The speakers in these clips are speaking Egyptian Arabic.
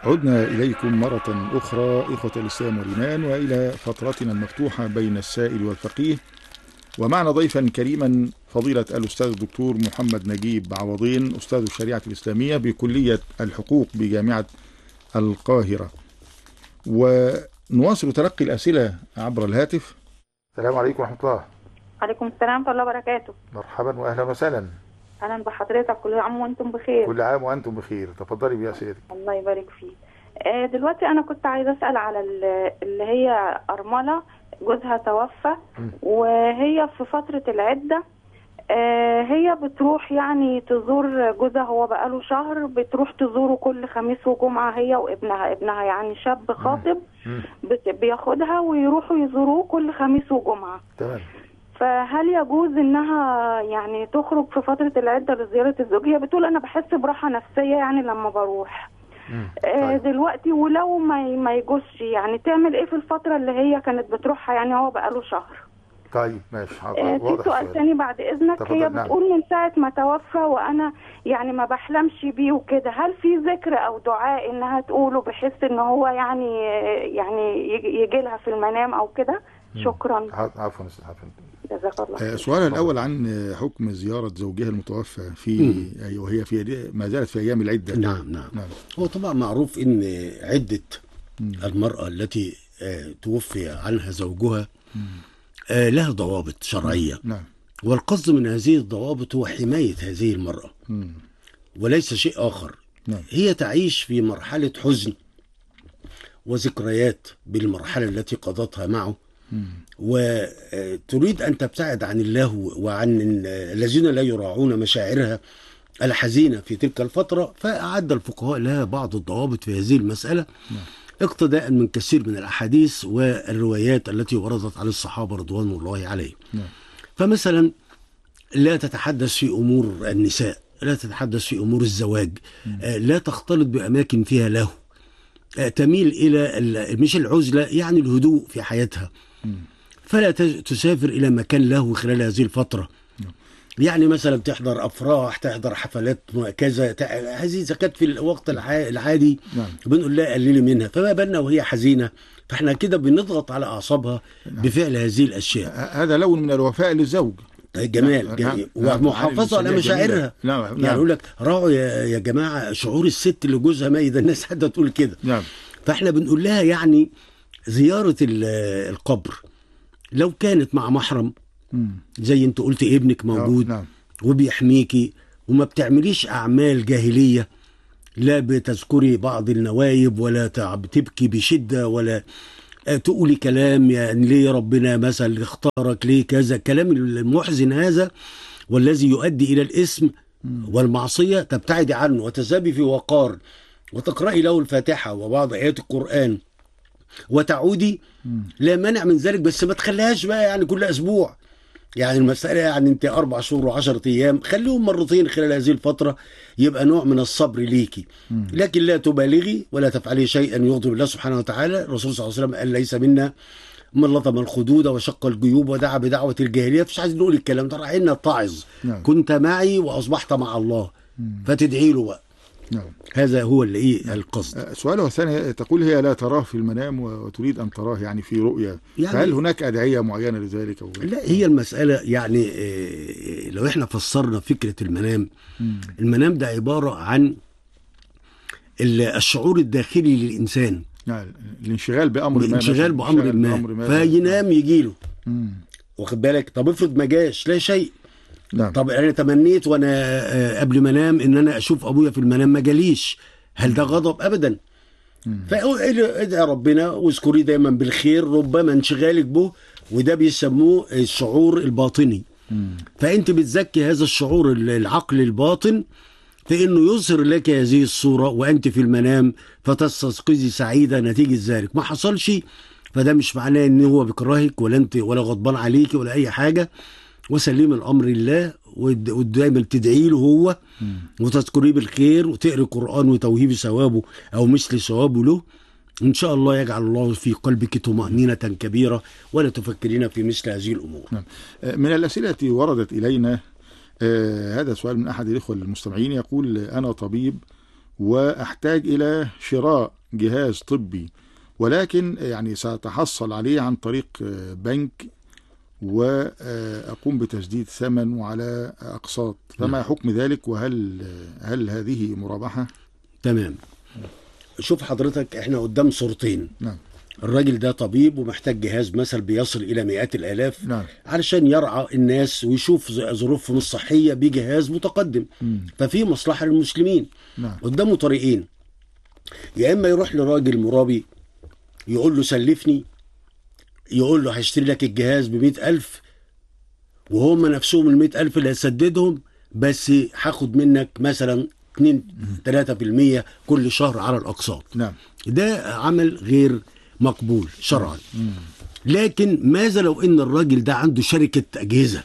عدنا إليكم مرة أخرى إخوة الإسلام والإيمان وإلى فترتنا المفتوحة بين السائل والفقيه ومعنا ضيفا كريما فضيلة الأستاذ الدكتور محمد نجيب عوضين أستاذ الشريعة الإسلامية بكلية الحقوق بجامعة القاهرة ونواصل تلقي الأسئلة عبر الهاتف السلام عليكم ورحمة الله عليكم السلام ورحمة الله وبركاته مرحبا وأهلا وسهلا أهلا بحضرتك كل عام وأنتم بخير كل عام وأنتم بخير تفضلي بأسئلتك الله يبارك فيك آه، دلوقتي أنا كنت عايزة أسأل على ال- اللي هي أرملة جوزها توفى مم. وهي في فترة العدة آه، هي بتروح يعني تزور جوزها هو بقاله شهر بتروح تزوره كل خميس وجمعة هي وابنها ابنها يعني شاب خاطب مم. بت- بياخدها ويروحوا يزوروه كل خميس وجمعة تمام فهل يجوز انها يعني تخرج في فتره العده لزياره الزوج هي بتقول انا بحس براحه نفسيه يعني لما بروح مم. آه طيب. دلوقتي ولو ما ما يجوزش يعني تعمل ايه في الفتره اللي هي كانت بتروحها يعني هو بقاله شهر طيب ماشي آه في واضح سؤال السؤال. تاني بعد اذنك تفضل، هي نعم. بتقول من ساعه ما توفى وانا يعني ما بحلمش بيه وكده هل في ذكر او دعاء انها تقوله بحيث ان هو يعني يعني يجي لها في المنام او كده شكرا عفوا عفوا عفوا جزاك الله آه، خير. سؤالها الأول عن آه، حكم زيارة زوجها المتوفى في أيوة وهي في ما زالت في أيام العدة نعم نعم نعم هو طبعا معروف ان عدة المرأة التي آه، توفي عنها زوجها آه، لها ضوابط شرعية نعم والقصد من هذه الضوابط هو حماية هذه المرأة مم. وليس شيء آخر نعم هي تعيش في مرحلة حزن وذكريات بالمرحلة التي قضتها معه وتريد أن تبتعد عن اللهو وعن الذين لا يراعون مشاعرها الحزينة في تلك الفترة فأعد الفقهاء لها بعض الضوابط في هذه المسألة اقتداء من كثير من الأحاديث والروايات التي وردت عن الصحابة رضوان الله عليهم نعم فمثلا لا تتحدث في امور النساء لا تتحدث في امور الزواج آه، لا تختلط باماكن فيها له آه، تميل الى ال- مش العزله يعني الهدوء في حياتها فلا تج- تسافر الى مكان له خلال هذه الفتره يعني مثلا تحضر افراح تحضر حفلات كذا تع- هذه اذا كانت في الوقت الع- العادي نعم. بنقول لها قللي منها فما بالنا وهي حزينه فاحنا كده بنضغط على اعصابها بفعل هذه الاشياء ه- هذا لون من الوفاء للزوج جمال نعم، جميل نعم، ومحافظه على معاني جميلة. مشاعرها نعم، يعني نعم. يقول لك راعوا يا, يا جماعه شعور الست اللي جوزها ميت الناس حتى تقول كده نعم فاحنا بنقول لها يعني زياره ال- القبر لو كانت مع محرم مم. زي انت قلت ابنك موجود نعم وبيحميكي وما بتعمليش اعمال جاهليه لا بتذكري بعض النوايب ولا تع- بتبكي بشده ولا آه، تقولي كلام يعني ليه ربنا مثلا اختارك ليه كذا كلام المحزن هذا والذي يؤدي الى الاثم والمعصيه تبتعدي عنه وتذهبي في وقار وتقراي له الفاتحه وبعض ايات القران وتعودي لا مانع من ذلك بس ما تخليهاش بقى يعني كل اسبوع يعني المسألة يعني انت أربع شهور وعشرة أيام خليهم مرتين خلال هذه الفترة يبقى نوع من الصبر ليكي لكن لا تبالغي ولا تفعلي شيئا يغضب الله سبحانه وتعالى الرسول صلى الله عليه وسلم قال ليس منا من لطم الخدود وشق الجيوب ودعا بدعوة الجاهلية مش عايز نقول الكلام ده رايحين نتعظ نعم. كنت معي وأصبحت مع الله فتدعي له بقى نعم هذا هو اللي ايه القصد آه، سؤالها الثاني تقول هي لا تراه في المنام و- وتريد أن تراه يعني في رؤيا يعني- فهل هناك أدعية معينة لذلك أو لا هي المسألة يعني آه، لو احنا فسرنا فكرة المنام المنام ده عبارة عن ال- الشعور الداخلي للإنسان يعني الانشغال بأمر ما الانشغال مثلاً، بأمر الانشغال ما فينام يجيله مم. واخد بالك طب افرض ما جاش لا شيء نعم طب انا تمنيت وانا آه، قبل ما انام ان انا اشوف ابويا في المنام ما جاليش هل ده غضب ابدا فادعي ربنا واذكري دايما بالخير ربما انشغالك به وده بيسموه الشعور الباطني فانت بتزكي هذا الشعور العقل الباطن فانه يظهر لك هذه الصوره وانت في المنام فتستيقظي سعيده نتيجه ذلك ما حصلش فده مش معناه ان هو بيكرهك ولا انت ولا غضبان عليك ولا اي حاجه وسلم الامر لله ود- ودايما تدعي له هو وتذكريه بالخير وتقري قران وتوهيب ثوابه او مثل ثوابه له ان شاء الله يجعل الله في قلبك طمانينه كبيره ولا تفكرين في مثل هذه الامور نعم. آه، من الأسئلة التي وردت إلينا آه، هذا سؤال من أحد الإخوة المستمعين يقول أنا طبيب وأحتاج إلى شراء جهاز طبي ولكن يعني سأتحصل عليه عن طريق آه، بنك وأقوم بتسديد ثمن وعلى أقساط فما حكم ذلك وهل هل هذه مرابحة؟ تمام شوف حضرتك احنا قدام صورتين نعم الراجل ده طبيب ومحتاج جهاز مثل بيصل الى مئات الالاف نعم علشان يرعى الناس ويشوف ظ- ظروفهم الصحيه بجهاز متقدم مم. ففي مصلحه للمسلمين نعم قدامه طريقين يا اما يروح لراجل مرابي يقول له سلفني يقول له هشتري لك الجهاز بمئة ألف وهم نفسهم المئة ألف اللي هتسددهم بس هاخد منك مثلا 2 3% كل شهر على الأقساط نعم ده عمل غير مقبول شرعا لكن ماذا لو ان الراجل ده عنده شركة أجهزة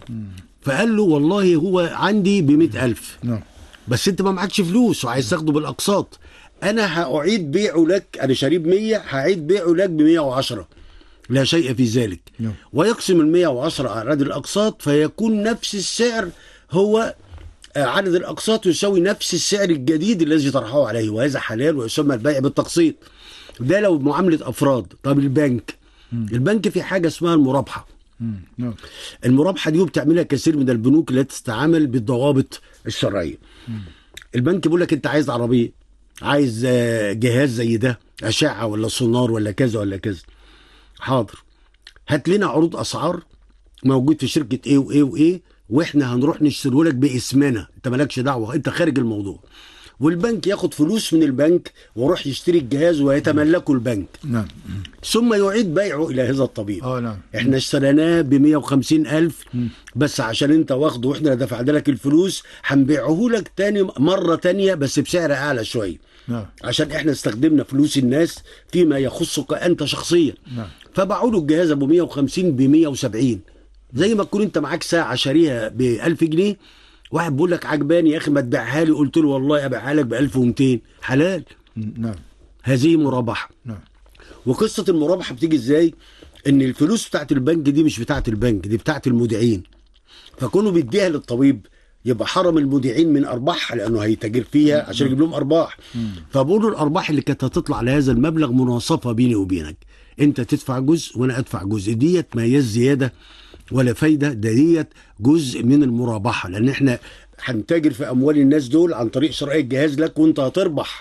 فقال له والله هو عندي بمئة ألف نعم بس انت ما معكش فلوس وعايز تاخده بالاقساط انا هاعيد بيعه لك انا شاريه ب 100 هعيد بيعه لك ب 110 لا شيء في ذلك نعم. ويقسم ال 110 على عدد الاقساط فيكون نفس السعر هو آه، عدد الاقساط يساوي نفس السعر الجديد الذي طرحه عليه وهذا حلال ويسمى البيع بالتقسيط ده لو معامله افراد طب البنك البنك في حاجه اسمها المرابحه مم. نعم المرابحه دي بتعملها كثير من البنوك التي تتعامل بالضوابط الشرعيه البنك بيقول لك انت عايز عربيه عايز آه، جهاز زي ده اشعه ولا سونار ولا كذا ولا كذا حاضر هات لنا عروض اسعار موجود في شركه ايه وايه وايه واحنا هنروح نشتريه لك باسمنا انت مالكش دعوه انت خارج الموضوع والبنك ياخد فلوس من البنك ويروح يشتري الجهاز ويتملكه البنك نعم ثم يعيد بيعه الى هذا الطبيب اه نعم احنا اشتريناه ب 150 الف بس عشان انت واخده واحنا دفعنا لك الفلوس هنبيعه لك تاني مره تانية بس بسعر اعلى شويه نعم عشان احنا استخدمنا فلوس الناس فيما يخصك انت شخصيا نعم فباعوا له الجهاز ابو 150 ب 170 زي ما تكون انت معاك ساعه شاريها ب 1000 جنيه واحد بيقول لك عجباني يا اخي ما تبيعها لي قلت له والله ابيعها لك ب 1200 حلال مم. نعم هذه مرابحه نعم وقصه المرابحه بتيجي ازاي ان الفلوس بتاعت البنك دي مش بتاعت البنك دي بتاعت المودعين فكونه بيديها للطبيب يبقى حرم المودعين من ارباحها لانه هيتاجر فيها عشان يجيب لهم ارباح فبقولوا الارباح اللي كانت هتطلع لهذا المبلغ مناصفه بيني وبينك انت تدفع جزء وانا ادفع جزء ديت ما هياش زياده ولا فايده ده ديت جزء من المرابحه لان احنا هنتاجر في اموال الناس دول عن طريق شراء الجهاز لك وانت هتربح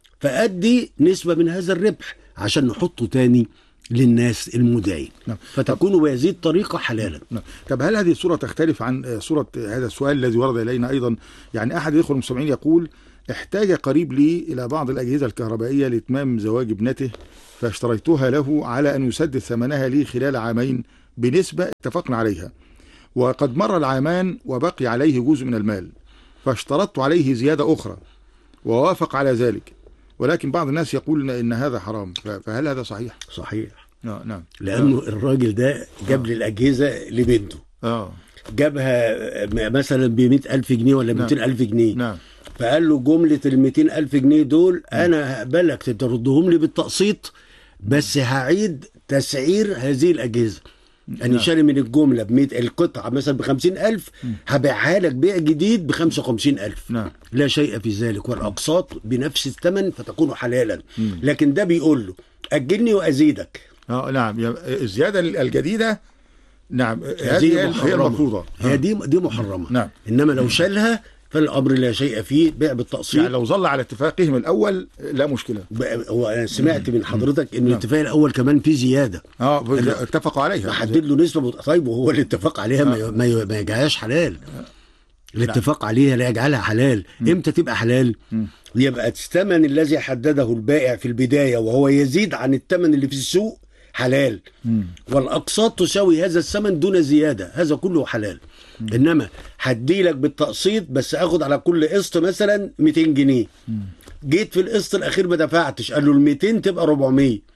فأدي نسبة من هذا الربح عشان نحطه تاني للناس المدعين نعم. فتكون بهذه الطريقة حلالا نعم. طب هل هذه الصورة تختلف عن آه، صورة هذا السؤال الذي ورد إلينا أيضا يعني أحد الإخوة المستمعين يقول احتاج قريب لي إلى بعض الأجهزة الكهربائية لإتمام زواج ابنته فاشتريتها له على أن يسدد ثمنها لي خلال عامين بنسبة اتفقنا عليها وقد مر العامان وبقي عليه جزء من المال فاشترطت عليه زيادة أخرى ووافق على ذلك ولكن بعض الناس يقول إن هذا حرام ف- فهل هذا صحيح؟ صحيح آه نعم لأنه الراجل ده جاب لي الأجهزة لبنته آه جابها م- مثلا ب ألف جنيه ولا نعم. 200 ألف جنيه نعم فقال له جملة ال 200 ألف جنيه دول أنا هقبلك تردهم لي بالتقسيط بس هعيد تسعير هذه الأجهزة أنا شاري من الجملة ب 100 القطعة مثلا ب 50 ألف هبيعها لك بيع جديد ب 55 ألف نعم لا شيء في ذلك والأقساط بنفس الثمن فتكون حلالا لكن ده بيقول له أجلني وأزيدك اه نعم يا- الزياده الجديده نعم هذه هذه هي محرمة. المفروضه هي آه. دي دي محرمة نعم. إنما لو شالها فالأمر لا شيء فيه بيع بالتقسيط يعني لو ظل على اتفاقهم الاول لا مشكله ب- هو انا سمعت من حضرتك ان نعم. الاتفاق الاول كمان فيه زياده اه اتفقوا عليها محدد له نسبه مت- طيب وهو الاتفاق عليها ما ي- ما ي- ما يجعلهاش حلال الاتفاق عليها لا يجعلها حلال امتى تبقى حلال يبقى الثمن الذي حدده البائع في البدايه وهو يزيد عن الثمن اللي في السوق حلال والاقساط تساوي هذا الثمن دون زياده هذا كله حلال انما هديلك بالتقسيط بس اخد على كل قسط مثلا 200 جنيه جيت في القسط الاخير ما دفعتش قال له ال 200 تبقى 400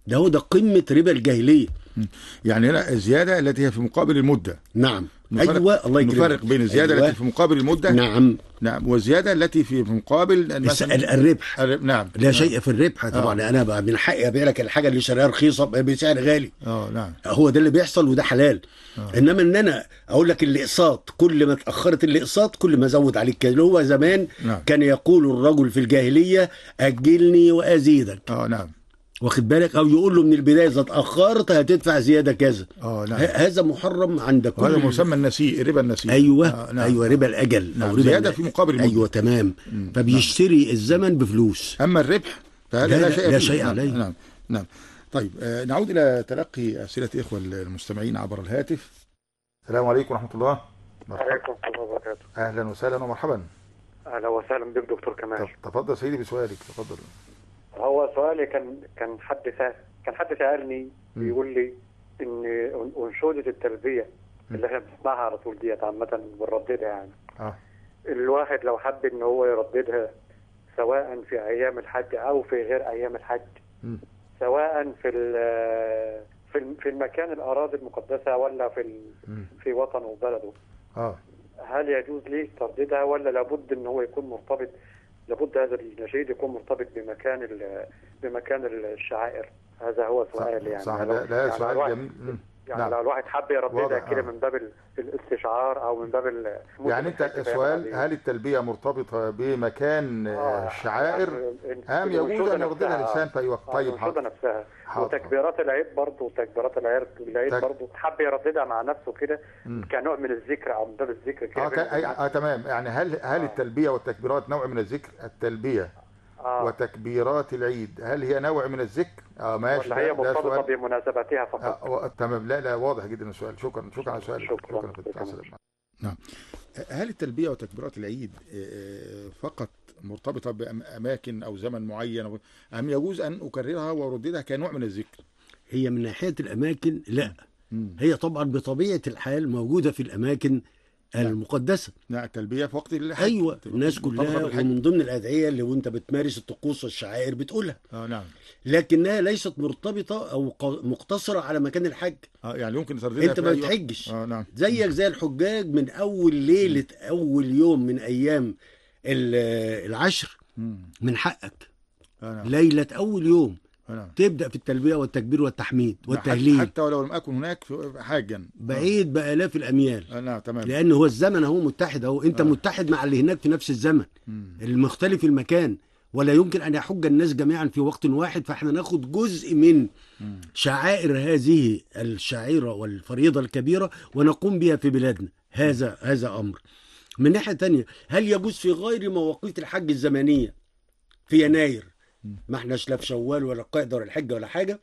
ده هو ده قمه ربا الجاهليه يعني هنا الزياده التي هي في مقابل المده نعم نفرق- ايوه الله يكرمك نفرق بين الزياده أيوة. التي في مقابل المده نعم نعم والزياده التي في في مقابل الس- مثلا ال- الربح نعم لا شيء في الربح طبعا انا بقى من حقي ابيع لك الحاجه اللي شاريها رخيصه بسعر غالي اه نعم هو ده اللي بيحصل وده حلال انما ان انا اقول لك الاقساط كل ما اتاخرت الاقساط كل ما ازود عليك كده اللي هو زمان نعم. كان يقول الرجل في الجاهليه اجلني وازيدك اه نعم واخد بالك او يقول له من البدايه اذا اتاخرت هتدفع زياده كذا اه ه- نعم هذا محرم عند كل وهذا مسمى النسيء ربا النسيء ايوه آه نعم. ايوه ربا الاجل نعم، او ربا زيادة ال- في مقابل المدة. ايوه تمام فبيشتري الزمن بفلوس اما الربح فهذا لا- لا, لا- شيء لا فيه. شيء نعم. عليه. نعم نعم طيب آه نعود الى تلقي اسئله اخوه المستمعين عبر الهاتف السلام عليكم ورحمه الله مرحبا. عليكم السلام وبركاته اهلا وسهلا ومرحبا اهلا وسهلا بك دكتور كمال طب- تفضل سيدي بسؤالك تفضل هو سؤالي كان كان حد سأل كان حد سالني بيقول لي ان انشوده التلبيه اللي احنا بنسمعها على طول ديت عامه بنرددها يعني اه الواحد لو حب ان هو يرددها سواء في ايام الحج او في غير ايام الحج مم. سواء في ال- في الم- في المكان الاراضي المقدسه ولا في ال- مم. في وطنه وبلده اه هل يجوز ليه ترديدها ولا لابد ان هو يكون مرتبط لابد هذا النشيد يكون مرتبط بمكان ال- بمكان الشعائر هذا هو سؤالي يعني صح لو- لا, لا يعني سؤال الواحد- جميل مم. يعني نعم. لو الواحد حب يرددها واضح، كده آه. من باب ال- الاستشعار او من باب ال- يعني انت الحج في السؤال هذه- هل التلبيه مرتبطه بمكان آه، آه، الشعائر يعني ام يجوز الأنشودة ان يرددها نفسها، الانسان في اي وقت آه، طيب الأنشودة حاضر نفسها حاضر. وتكبيرات العيد برضه وتكبيرات العيد العيد تك- برضه حب يرددها مع نفسه كده مم. كنوع من الذكر او من باب الذكر كده اه, ك... أي... آه تمام يعني هل هل آه. التلبيه والتكبيرات نوع من الذكر التلبيه آه. وتكبيرات العيد هل هي نوع من الذكر اه ماشي ولا هي ده- ده مرتبطه سؤال بمناسبتها فقط آه و... تمام لا لا واضح جدا السؤال شكرا شكرا على سؤالك شكراً. شكرا فندم. شكراً. السلام. نعم هل التلبيه وتكبيرات العيد آه، فقط مرتبطه باماكن او زمن معين أو- ام يجوز ان اكررها وارددها كنوع من الذكر هي من ناحيه الاماكن لا مم. هي طبعا بطبيعه الحال موجوده في الاماكن المقدسه نعم التلبيه في وقت الحج ايوه تبقى الناس مرتبطة كلها بالحج. ومن ضمن الادعيه اللي وانت بتمارس الطقوس والشعائر بتقولها اه نعم لكنها ليست مرتبطه او ق- مقتصره على مكان الحج اه يعني يمكن ترددها انت في ما أي وقت. بتحجش اه نعم زيك زي الحجاج من اول ليله اول يوم من ايام ال- العشر مم. من حقك آه نعم ليله اول يوم آه نعم تبدا في التلبيه والتكبير والتحميد حتى- والتهليل حتى ولو لم اكن هناك في- حاجا بعيد بالاف الاميال آه نعم تمام لان هو الزمن اهو متحد اهو انت آه. متحد مع اللي هناك في نفس الزمن مم. المختلف المكان ولا يمكن ان يحج الناس جميعا في وقت واحد فاحنا ناخد جزء من مم. شعائر هذه الشعيره والفريضه الكبيره ونقوم بها في بلادنا هذا هذا امر من ناحيه تانية هل يجوز في غير مواقيت الحج الزمنيه في يناير ما احناش لا في شوال ولا القعده ولا الحجه ولا حاجه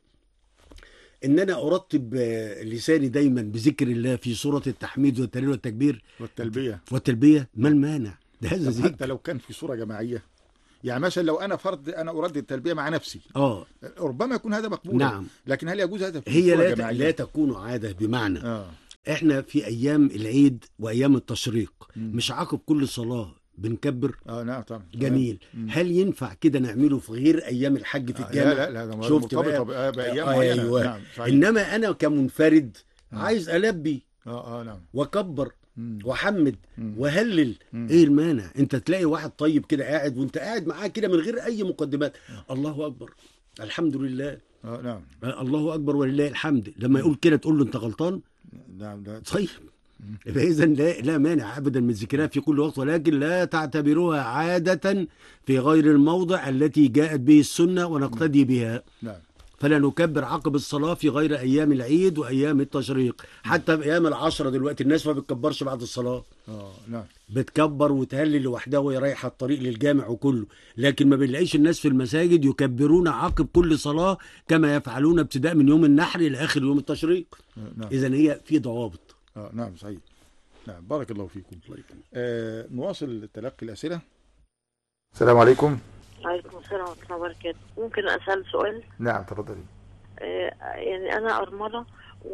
ان انا ارتب آه، لساني دايما بذكر الله في سوره التحميد والتهليل والتكبير والتلبيه والتلبيه ما المانع ده هذا طب ذكر حتى لو كان في صوره جماعيه يعني مثلا لو انا فرد انا اردد التلبيه مع نفسي اه ربما يكون هذا مقبولا نعم. لكن هل يجوز هذا في هي صورة لا ت- جماعية؟ لا تكون عاده بمعنى اه احنا في ايام العيد وايام التشريق مم. مش عقب كل صلاه بنكبر اه نعم طبعا جميل مم. هل ينفع كده نعمله في غير ايام الحج في آه، الجامع لا لا لا ده شفت مرتبطه بقى؟ بأ- بايام آه، معينه أيوة. نعم صحيح انما انا كمنفرد مم. عايز البي اه اه نعم واكبر مم. واحمد مم. وهلل مم. ايه المانع انت تلاقي واحد طيب كده قاعد وانت قاعد معاه كده من غير اي مقدمات الله اكبر الحمد لله اه نعم آه، الله اكبر ولله الحمد لما يقول كده تقول له انت غلطان نعم ده طيب يبقى اذا لا لا مانع ابدا من ذكرها في كل وقت ولكن لا تعتبروها عاده في غير الموضع التي جاءت به السنه ونقتدي بها نعم فلا نكبر عقب الصلاه في غير ايام العيد وايام التشريق حتى في ايام العشره دلوقتي الناس ما بتكبرش بعد الصلاه اه نعم بتكبر وتهلل لوحدها وهي رايحه الطريق للجامع وكله لكن ما بنلاقيش الناس في المساجد يكبرون عقب كل صلاه كما يفعلون ابتداء من يوم النحر الى اخر يوم التشريق آه، نعم اذا هي في ضوابط اه نعم صحيح نعم بارك الله فيكم آه نواصل تلقي الاسئله السلام عليكم عليكم السلام ورحمة الله وبركاته ممكن أسأل سؤال نعم تفضلي آه، يعني أنا أرملة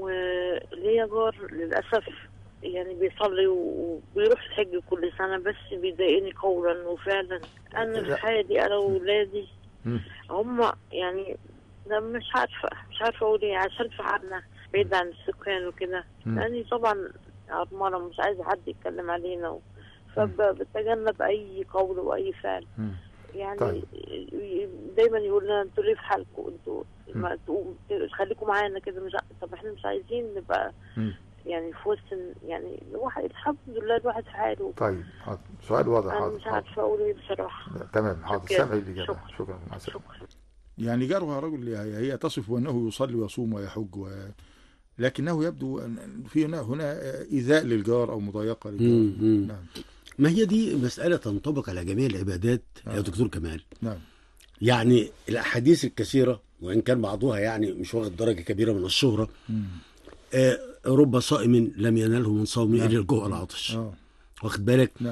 وليا جار للأسف يعني بيصلي وبيروح الحج كل سنة بس بيضايقني قولا وفعلا أنا لا. في حالي أنا وولادي مم. هم يعني لا مش عارفة مش عارفة أقول إيه عشان في عنا بعيد عن السكان وكده مم. يعني طبعا أرملة مش عايزة حد يتكلم علينا و... فبتجنب أي قول وأي فعل مم. يعني طيب. دايما يقول لنا انتوا ليه في حالكم انتوا مم. ما تقوم خليكم معانا كده مش ع- طب احنا مش عايزين نبقى مم. يعني في وسط يعني الواحد الحمد لله الواحد في حاله طيب حاضر سؤال واضح انا حاضر مش حاضر. عارفه اقول ايه بصراحه لا، تمام حاضر شكراً. سامعي الإجابة شكراً. شكرا مع السلامة شكرا يعني جارها رجل هي هي تصف أنه يصلي ويصوم ويحج و... لكنه يبدو أن في هنا هنا إيذاء للجار أو مضايقة للجار مم، مم. نعم ما هي دي مسألة تنطبق على جميع العبادات يا آه. دكتور كمال نعم يعني الأحاديث الكثيرة وإن كان بعضها يعني مش واخد درجة كبيرة من الشهرة مم. آه رب صائم لم يناله من صومه نعم. إلا الجوع والعطش اه واخد بالك نعم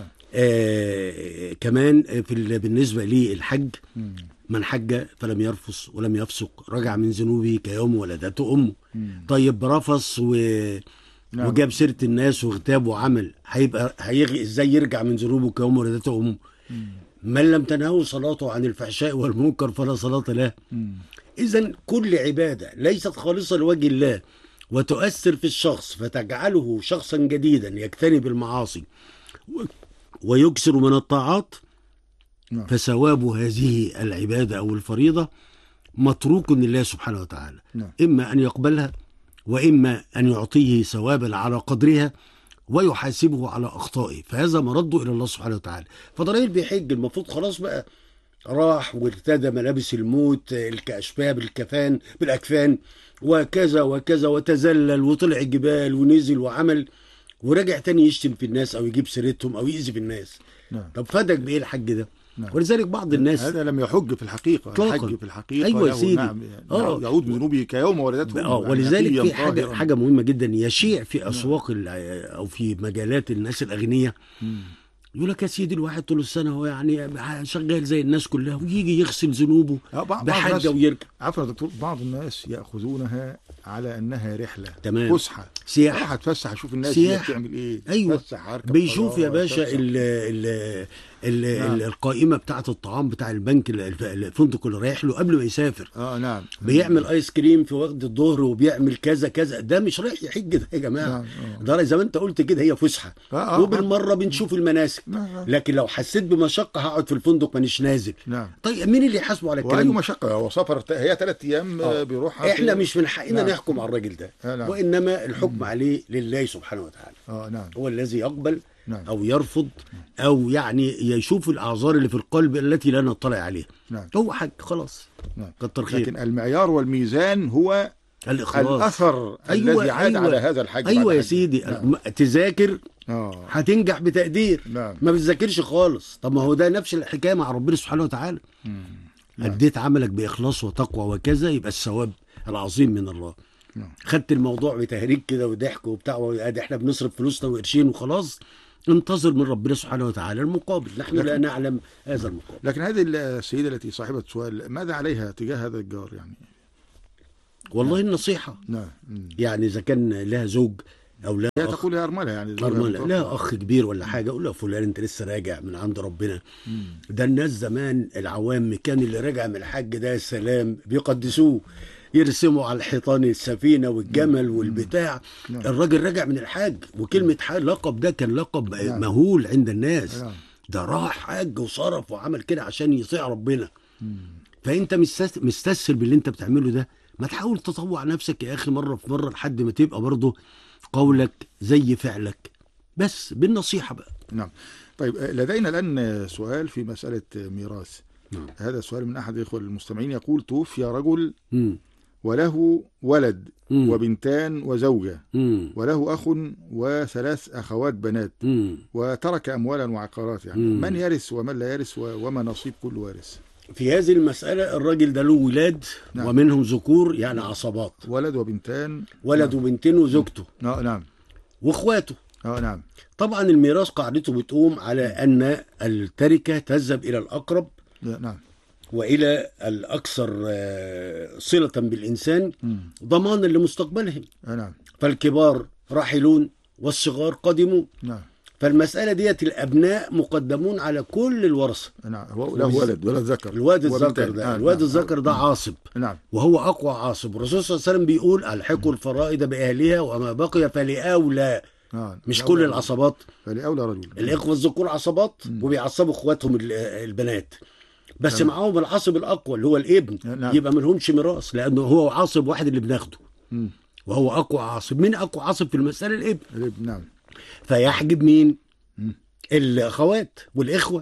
آه كمان في ال- بالنسبة للحج مم. من حج فلم يرفث ولم يفسق رجع من ذنوبه كيوم ولدته أمه مم. طيب رفث و... نعم. وجاب سيرة الناس واغتاب وعمل هيبقى هيغي ازاي يرجع من ذنوبه كيوم ولدته أمه مم. من لم تنهه صلاته عن الفحشاء والمنكر فلا صلاة له مم. إذا كل عبادة ليست خالصة لوجه الله وتؤثر في الشخص فتجعله شخصا جديدا يجتنب المعاصي و- ويكثر من الطاعات نعم. فثواب هذه العبادة أو الفريضة متروك لله سبحانه وتعالى نعم. إما أن يقبلها وإما أن يعطيه ثوابا على قدرها ويحاسبه على أخطائه فهذا مرده إلى الله سبحانه وتعالى فضرائب بيحج المفروض خلاص بقى راح وارتدى ملابس الموت الكأشباب بالكفان بالأكفان وكذا وكذا وتزلل وطلع الجبال ونزل وعمل ورجع تاني يشتم في الناس أو يجيب سيرتهم أو يأذي في الناس نعم طب فادك بإيه الحج ده نعم. ولذلك بعض الناس هذا لم يحج في الحقيقة إطلاقاً. الحج في الحقيقة أيوة يا له سيدي. نعم آه. يعود بذنوبه كيوم ولدته اه أمه. ولذلك نقياً في حاجه طاهراً. حاجه مهمه جدا يشيع في اسواق ال- او في مجالات الناس الاغنياء مم. يقول لك يا سيدي الواحد طول السنه هو يعني شغال زي الناس كلها ويجي يغسل ذنوبه آه، بعض- بعض بحاجه الناس- ويرجع عفوا يا دكتور بعض الناس ياخذونها على انها رحله تمام. فسحه سياحه راح اتفسح اشوف الناس سياحة. دي بتعمل ايه أيوة. أتفسح، أركب بيشوف يا طيارة، باشا أتفسح. ال ال ال نعم. ال القائمه بتاعه الطعام بتاع البنك ال- الف- الفندق اللي رايح له قبل ما يسافر اه نعم بيعمل ايس كريم في وقت الظهر وبيعمل كذا كذا ده مش رايح يحج ده يا جماعه نعم، آه. ده زي ما انت قلت كده هي فسحه آه، آه، وبالمره بنشوف المناسك نعم. لكن لو حسيت بمشقه هقعد في الفندق مانيش نازل نعم طيب مين اللي يحاسبه على واي الكلام ده؟ مشقه هو سفر هي ثلاث ايام آه، آه. بيروحها احنا في- مش من حقنا نعم. نحكم على الراجل ده آه، نعم. وانما الحكم عليه لله سبحانه وتعالى اه نعم هو الذي يقبل نعم. او يرفض او يعني يشوف الاعذار اللي في القلب التي لا نطلع عليها نعم هو حج خلاص نعم كتر خير لكن المعيار والميزان هو الاخلاص الاثر أيوة، الذي عاد أيوة. على هذا الحج ايوه بعد يا حجه. سيدي نعم. تذاكر اه هتنجح بتقدير نعم. ما بتذاكرش خالص طب ما هو ده نفس الحكايه مع ربنا سبحانه وتعالى نعم. اديت عملك باخلاص وتقوى وكذا يبقى الثواب العظيم من الله نعم. خدت الموضوع بتهريج كده وضحك وبتاع وادي احنا بنصرف فلوسنا وقرشين وخلاص انتظر من ربنا سبحانه وتعالى المقابل نحن لا لكن- نعلم هذا المقابل لكن هذه السيده التي صاحبه السؤال ماذا عليها تجاه هذا الجار يعني والله النصيحه نعم مم. يعني اذا كان لها زوج او لها هي اخ تقول يا ارمله يعني زوجها أرملة متوفى. لها اخ كبير ولا حاجه اقول له يا فلان انت لسه راجع من عند ربنا ده الناس زمان العوام كان اللي راجع من الحج ده يا سلام بيقدسوه يرسموا على الحيطان السفينه والجمل والبتاع نعم. الراجل راجع من الحج وكلمه حج لقب ده كان لقب نعم. مهول عند الناس نعم. ده راح حج وصرف وعمل كده عشان يطيع ربنا فانت مستس- مستسهل باللي انت بتعمله ده ما تحاول تطوع نفسك يا اخي مره في مره لحد ما تبقى برضه قولك زي فعلك بس بالنصيحه بقى نعم طيب آه، لدينا الآن سؤال في مسألة ميراث نعم. هذا سؤال من أحد الإخوة المستمعين يقول توفي رجل مم. وله ولد مم. وبنتان وزوجة مم. وله أخ وثلاث أخوات بنات مم. وترك أموالا وعقارات يعني مم. من يرث ومن لا يرث و- وما نصيب كل وارث في هذه المسألة الراجل ده له ولاد نعم. ومنهم ذكور يعني عصبات ولد وبنتان ولد وبنتين وزوجته آه نعم واخواته آه نعم طبعا الميراث قاعدته بتقوم على أن التركة تذهب إلى الأقرب نعم وإلى الأكثر آه، صلة بالإنسان مم. ضمانا لمستقبلهم آه نعم فالكبار راحلون والصغار قادمون نعم فالمساله ديت الابناء مقدمون على كل الورثه نعم هو له ولد ولد ذكر الواد الذكر وبالتالي- ده آه، الواد نعم. الذكر ده عاصب نعم وهو اقوى عاصب والرسول صلى الله عليه وسلم بيقول الحقوا الفرائض باهلها وما بقي فلاولى آه. مش لأولى كل رجل. العصبات فلأولى رجل الاخوه الذكور عصبات وبيعصبوا اخواتهم ال- البنات بس تمام. معاهم العصب الاقوى اللي هو الابن نعم. يبقى ما لهمش ميراث لانه هو عاصب واحد اللي بناخده مم. وهو اقوى عاصب مين اقوى عاصب في المساله الابن الابن نعم فيحجب مين مم. الاخوات والاخوه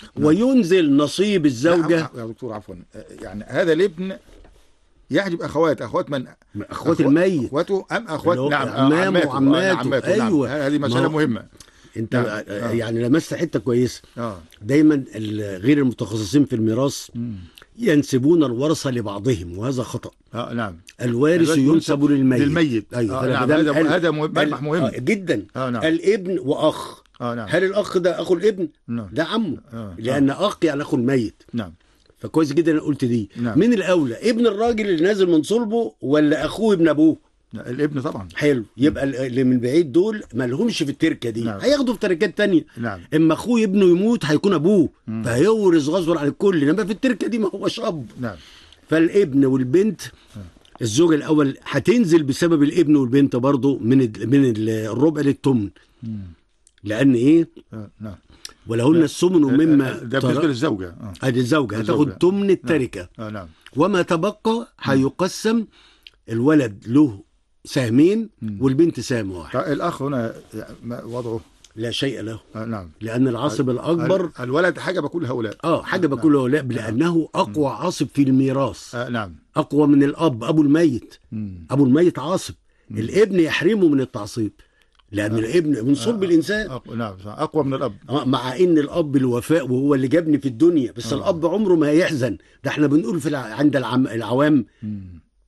وينزل نصيب الزوجه نعم، يا دكتور عفوا آه، يعني هذا الابن يحجب اخوات اخوات من اخوات الميت اخواته ام اخوات اللي هو نعم عمامه آه، وعماته. نعم. أيوة. هذه مسألة ما هو- مهمة انت نعم. آه، آه. يعني لمست حته كويسه اه دايما ال- غير المتخصصين في الميراث مم. ينسبون الورثه لبعضهم وهذا خطا اه نعم الوارث الوارث ينسب للميت للميت ايوه آه فلا نعم بدام هذا قال- هذا مهم- ملمح قال- مهم آه جدا اه نعم الابن واخ اه نعم هل الاخ ده اخو الابن نعم ده عمه آه. لان اخ يعني اخو الميت نعم فكويس جدا انا قلت دي نعم. مين الاولى ابن الراجل اللي نازل من صلبه ولا اخوه ابن ابوه نعم. الابن طبعا حلو يبقى ال- اللي من بعيد دول ما لهمش في التركه دي نعم. هياخدوا في تركات تانية نعم اما اخوه ابنه يموت هيكون ابوه مم. فهيورث غصبا عن الكل انما في التركه دي ما هوش اب نعم فالابن والبنت الزوج الاول هتنزل بسبب الابن والبنت برضه من ال- من ال- الربع للثمن مم. لان ايه آه نعم ولهن الثمن مما ده بالنسبة ترك للزوجة اه ادي الزوجه هتاخد الزوجة. ثمن التركه اه نعم وما تبقى هيقسم الولد له سهمين مم. والبنت سهم واحد طيب الأخ هنا ما وضعه لا شيء له آه نعم لان العاصب الاكبر ال- الولد حاجة بكل هؤلاء اه حاجه بقول له لا لانه اقوى عاصب في الميراث آه نعم اقوى من الاب ابو الميت مم. ابو الميت عاصب الابن يحرمه من التعصيب لان الابن من صلب الانسان أق... نعم صح. أقوى من الأب آه، مع ان الاب الوفاء وهو اللي جابني في الدنيا بس آه. الاب عمره ما يحزن ده احنا بنقول في الع... عند العم... العوام مم.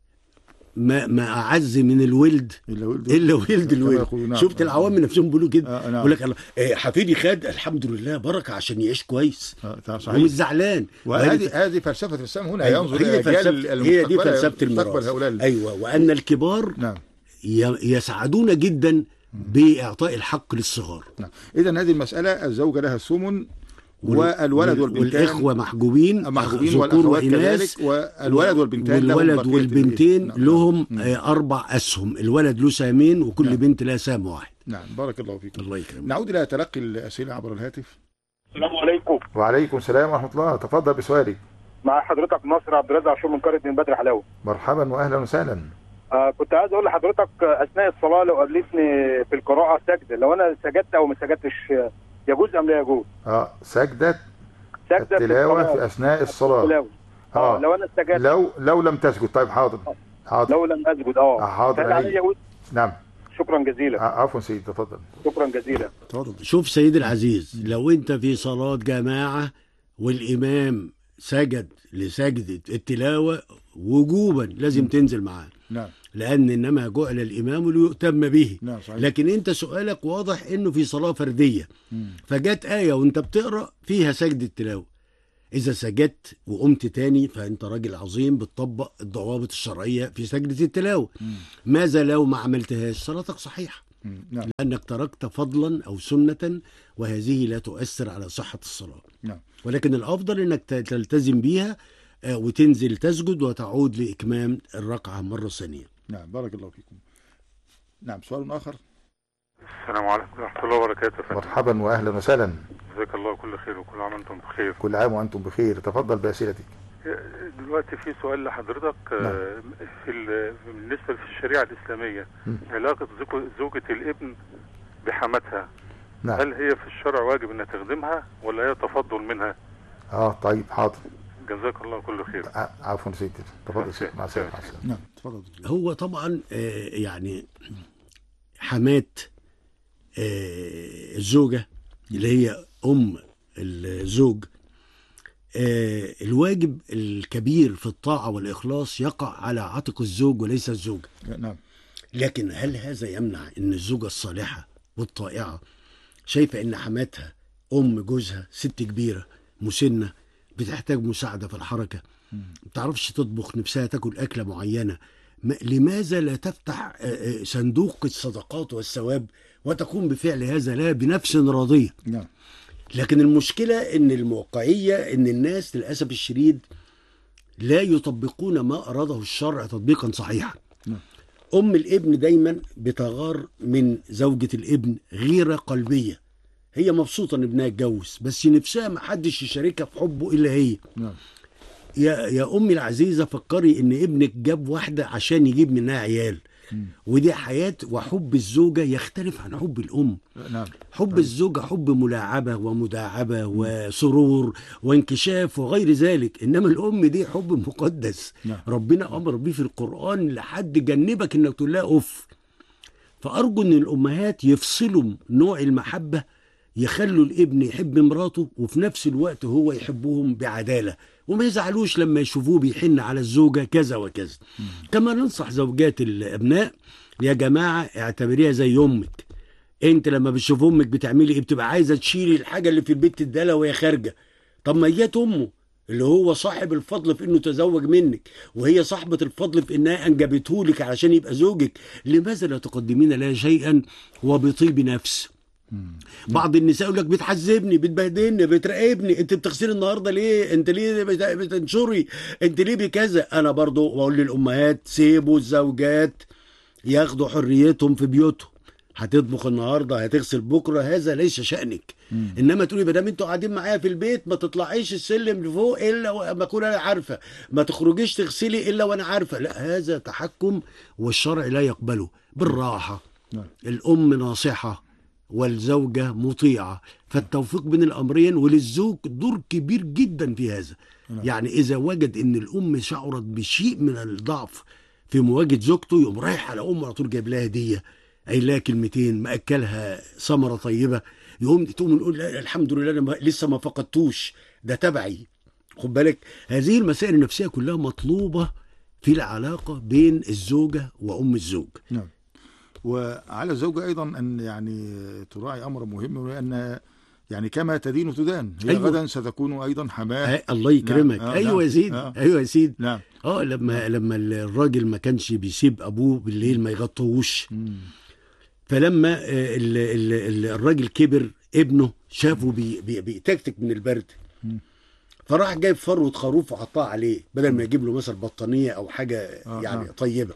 ما ما اعز من الولد إلا ولد الا ولد كما الولد يقولون، نعم. شفت العوام نفسهم بيقولوا كده آه، نعم. يقول لك الله إيه حفيدي خد الحمد لله بركه عشان يعيش كويس آه طبعا ومش صحيح زعلان وهذه هذه فلسفة الإسلام هنا أيوة، ينظر هي دي إلى أجيال فلسفه هي دي المستقبل- فلسفه مستقبل الميراث هؤلاء ال- ايوه وان الكبار نعم ي- يسعدون جدا باعطاء الحق للصغار نعم إذا هذه المسألة الزوجة لها الثمن وال- والولد وال- والبنتان والاخوه محجوبين محجوبين ذكور والأخوات وإناث كذلك والولد والبنتان لهم والولد بقية والبنتين الإيه. نعم. لهم نعم. آه، اربع اسهم الولد له سهمين وكل نعم. بنت لها سهم واحد نعم بارك الله فيكم الله يكرمك نعود إلى تلقي الأسئلة عبر الهاتف السلام عليكم وعليكم السلام ورحمة الله تفضل بسؤالك مع حضرتك ناصر عبد الرزاق عاشور من قريه من بدر حلاوه مرحبا وأهلا وسهلا آه كنت عايز اقول لحضرتك آه، اثناء الصلاه لو قابلتني في القراءه سجده لو انا سجدت او ما سجدتش آه، يجوز ام لا يجوز؟ اه سجدة سجده في التلاوة الصلاة. في أثناء الصلاة التلاوة. اه آه. لو انا سجدت لو لو لم تسجد طيب حاضر حاضر لو لم اسجد اه آه، حاضر هل علي علي. يجوز؟ نعم شكرا جزيلا ع- عفوا سيدي تفضل شكرا جزيلا تفضل شوف سيدي العزيز لو انت في صلاة جماعة والإمام سجد لسجدة التلاوة وجوبا لازم تنزل معاه نعم لأن إنما جعل الإمام ليؤتم به نعم صحيح لكن انت سؤالك واضح انه في صلاة فردية مم. فجت آية وانت بتقرأ فيها سجدة تلاوة إذا سجدت وقمت تاني فأنت راجل عظيم بتطبق الضوابط الشرعية في سجدة التلاوة مم. ماذا لو ما عملتهاش صلاتك صحيحة مم. نعم لأنك تركت فضلا أو سنة وهذه لا تؤثر على صحة الصلاة نعم ولكن الأفضل أنك ت- تلتزم بيها آه، وتنزل تسجد وتعود لإكمام الركعة مرة ثانية نعم بارك الله فيكم نعم سؤال آخر السلام عليكم ورحمة الله وبركاته يا فندم مرحبا وأهلا وسهلا جزاك الله كل خير وكل عام وانتم بخير كل عام وأنتم بخير تفضل بأسئلتك دلوقتي في سؤال لحضرتك آه، في ال- بالنسبة في الشريعة الإسلامية مم. علاقة زوج- زوجة الابن بحماتها نعم هل هي في الشرع واجب انها تخدمها ولا هي تفضل منها اه طيب حاضر جزاك الله كل خير ع- عفوا سيدي تفضل سيدي مع السلامة مع السلامة نعم تفضل هو طبعا آه، يعني حمات آه، الزوجة اللي هي أم الزوج آه، الواجب الكبير في الطاعة والإخلاص يقع على عاتق الزوج وليس الزوجة نعم لكن هل هذا يمنع ان الزوجة الصالحة والطائعة شايفة ان حماتها ام جوزها ست كبيرة مسنة بتحتاج مساعدة في الحركة ما بتعرفش تطبخ نفسها تاكل أكلة معينة ما- لماذا لا تفتح آه، آه، صندوق الصدقات والثواب وتقوم بفعل هذا لا بنفس راضيه نعم لكن المشكلة ان الموقعية ان الناس للأسف الشديد لا يطبقون ما أراده الشرع تطبيقا صحيحا نعم. أم الابن دايما بتغار من زوجة الابن غيرة قلبية هي مبسوطة ان ابنها اتجوز بس نفسها ما حدش يشاركها في حبه إلا هي نعم يا يا أمي العزيزة فكري ان ابنك جاب واحدة عشان يجيب منها عيال ودي حياة وحب الزوجة يختلف عن حب الأم نعم حب الزوجة حب ملاعبة ومداعبة وسرور وانكشاف وغير ذلك إنما الأم دي حب مقدس نعم. ربنا أمر بيه في القرآن لحد جنبك إنك تقول لها أف فأرجو إن الأمهات يفصلوا نوع المحبة يخلوا الابن يحب مراته وفي نفس الوقت هو يحبهم بعدالة وما يزعلوش لما يشوفوه بيحن على الزوجة كذا وكذا كما ننصح زوجات الأبناء يا جماعة اعتبريها زي أمك انت لما بتشوف امك بتعملي ايه بتبقى عايزه تشيلي الحاجه اللي في البيت تديها وهي خارجه طب ما هي امه اللي هو صاحب الفضل في انه تزوج منك وهي صاحبة الفضل في انها انجبته لك علشان يبقى زوجك لماذا لا تقدمين لها شيئا وبطيب نفس بعض النساء يقول لك بتحذبني بتبهدلني بتراقبني انت بتغسلي النهارده ليه انت ليه بت- بتنشري انت ليه بكذا انا برضو بقول للامهات سيبوا الزوجات ياخدوا حريتهم في بيوتهم هتطبخ النهارده هتغسل بكره هذا ليس شأنك انما تقولي ما دام انتوا قاعدين معايا في البيت ما تطلعيش السلم لفوق الا وما اكون انا عارفه ما تخرجيش تغسلي الا وانا عارفه لا هذا تحكم والشرع لا يقبله بالراحه نعم. الام ناصحه والزوجه مطيعه فالتوفيق بين الامرين وللزوج دور كبير جدا في هذا يعني اذا وجد ان الام شعرت بشيء من الضعف في مواجهه زوجته يقوم رايح على امه على طول جايب لها هديه قايل لها كلمتين مأكلها ثمره طيبه يقوم تقوم نقول لا الحمد لله انا ما- لسه ما فقدتوش ده تبعي خد بالك هذه المسائل النفسيه كلها مطلوبه في العلاقه بين الزوجه وام الزوج نعم وعلى الزوجة أيضا أن يعني تراعي أمر مهم لأن يعني كما تدين تدان هي أيوة. غدا ستكون أيضا حماه آه الله يكرمك نعم. آه، ايوه نعم. يا سيدي آه. ايوه يا سيدي نعم اه لما لما الراجل ما كانش بيسيب ابوه بالليل ما يغطوش مم. فلما آه، ال- ال- ال- الراجل كبر ابنه شافه بي- بي- بيتكتك من البرد مم. فراح جايب فروه خروف وحطها عليه بدل ما يجيب له مثلا بطانيه او حاجه آه، يعني آه. طيبه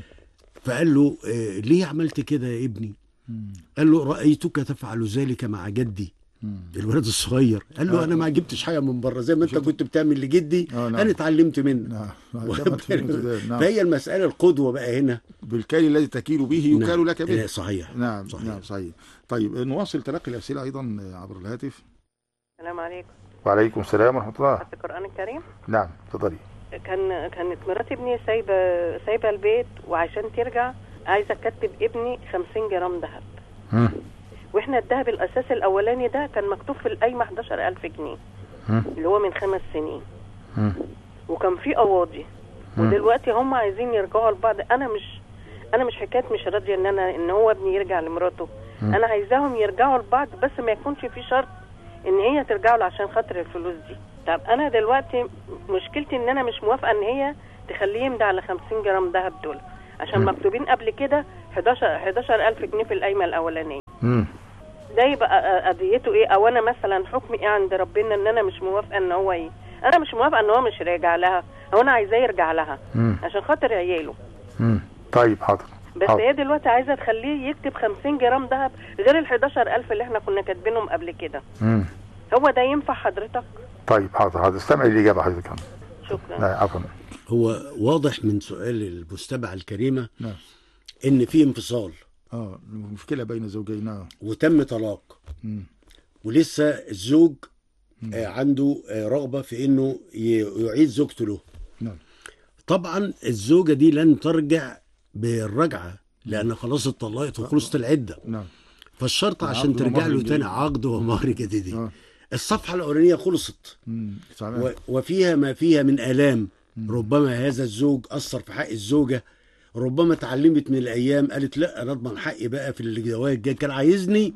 فقال له آه، ليه عملت كده يا ابني مم. قال له رايتك تفعل ذلك مع جدي مم. الولد الصغير قال له آه. انا ما جبتش حاجه من بره زي ما انت كنت بتعمل لجدي آه، نعم. انا اتعلمت منك نعم واخد كما تدين بالك؟ تدان نعم فهي المساله القدوه بقى هنا بالكيل الذي تكيل به يكال نعم. لك به آه، صحيح نعم صحيح. نعم صحيح طيب نواصل تلقي الأسئلة أيضا عبر الهاتف السلام عليكم وعليكم السلام ورحمة الله حتى القرآن الكريم نعم تفضلي كان كانت مرات ابني سايبة سايبة البيت وعشان ترجع عايزة تكتب ابني 50 جرام ذهب مم. واحنا الذهب الاساسي الاولاني ده كان مكتوب في القايمة 11000 جنيه مم. اللي هو من خمس سنين مم. وكان في قواضي مم. ودلوقتي هم عايزين يرجعوا لبعض انا مش انا مش حكايه مش راضيه ان انا ان هو ابني يرجع لمراته مم. انا عايزاهم يرجعوا لبعض بس ما يكونش في شرط ان هي ترجع له عشان خاطر الفلوس دي طب انا دلوقتي مشكلتي ان انا مش موافقه ان هي تخليه يمضي على 50 جرام ذهب دول عشان مم. مكتوبين قبل كده 11 11000 جنيه في القايمه الاولانيه مم. ده يبقى قضيته ايه او انا مثلا حكمي ايه عند ربنا ان انا مش موافقه ان هو ايه انا مش موافقه ان هو مش راجع لها او انا عايزاه يرجع لها مم. عشان خاطر عياله مم. طيب حاضر بس حاضر. هي دلوقتي عايزه تخليه يكتب 50 جرام ذهب غير ال 11000 اللي احنا كنا كاتبينهم قبل كده مم. هو ده ينفع حضرتك طيب حاضر حاضر استمع الإجابة حضرتك شكرا لا عفوا هو واضح من سؤال المستمعة الكريمة نعم ان في انفصال اه مشكلة بين الزوجين نعم وتم طلاق مم. ولسه الزوج آه، عنده آه، رغبة في انه ي- يعيد زوجته له نعم طبعا الزوجة دي لن ترجع بالرجعة لان خلاص اتطلقت وخلصت العدة نعم فالشرط عشان عقد ترجع ومهر له جديد. تاني عقد ومهر جديد اه الصفحة الأولانية خلصت مم. و- تمام وفيها ما فيها من آلام ربما هذا الزوج أثر في حق الزوجة ربما اتعلمت من الأيام قالت لا أنا أضمن حقي بقى في الجواز الجاي كان عايزني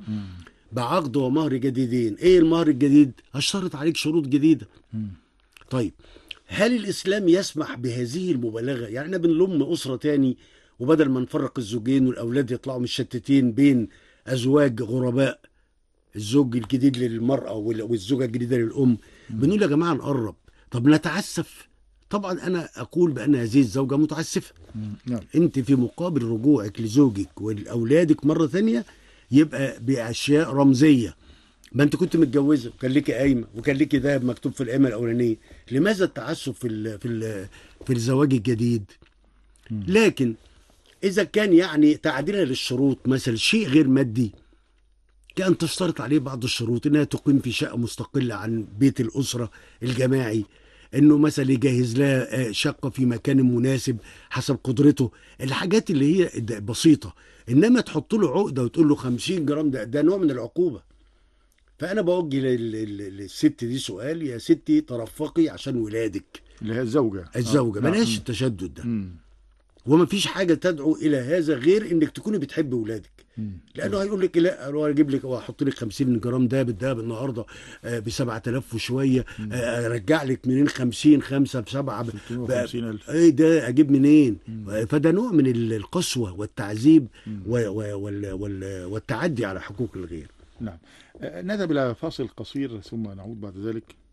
بعقد ومهر جديدين إيه المهر الجديد؟ هشترط عليك شروط جديدة طيب هل الاسلام يسمح بهذه المبالغه يعني احنا بنلم اسره تاني وبدل ما نفرق الزوجين والاولاد يطلعوا مشتتين بين ازواج غرباء الزوج الجديد للمراه وال- والزوجه الجديده للام بنقول يا جماعه نقرب طب نتعسف طبعا انا اقول بان هذه الزوجه متعسفه مم. نعم انت في مقابل رجوعك لزوجك ولاولادك مره ثانيه يبقى باشياء رمزيه ما انت كنت متجوزه وكان ليكي قايمه وكان ليكي ذهب مكتوب في القايمه الاولانيه لماذا التعسف في ال في ال في الزواج الجديد لكن اذا كان يعني تعديلها للشروط مثلا شيء غير مادي كان تشترط عليه بعض الشروط انها تقيم في شقه مستقله عن بيت الاسره الجماعي انه مثلا يجهز لها آه، شقه في مكان مناسب حسب قدرته الحاجات اللي هي د- بسيطه انما تحط له عقده وتقول له 50 جرام ده ده نوع من العقوبه فانا بوجه لل- لل- للست دي سؤال يا ستي ترفقي عشان ولادك اللي هي الزوجه الزوجه آه. نعم. بلاش التشدد ده مم. وما فيش حاجه تدعو الى هذا غير انك تكوني بتحبي ولادك مم. لانه هيقول لك لا هو اجيب لك واحط لك 50 جرام دهب الدهب النهارده ب 7000 وشويه آه، ارجع لك منين 50 5 ب 7 ب 650,000. ايه ده اجيب منين فده نوع من ال- القسوه والتعذيب و- و- وال- وال- والتعدي على حقوق الغير نعم آه، نذهب إلى فاصل قصير ثم نعود بعد ذلك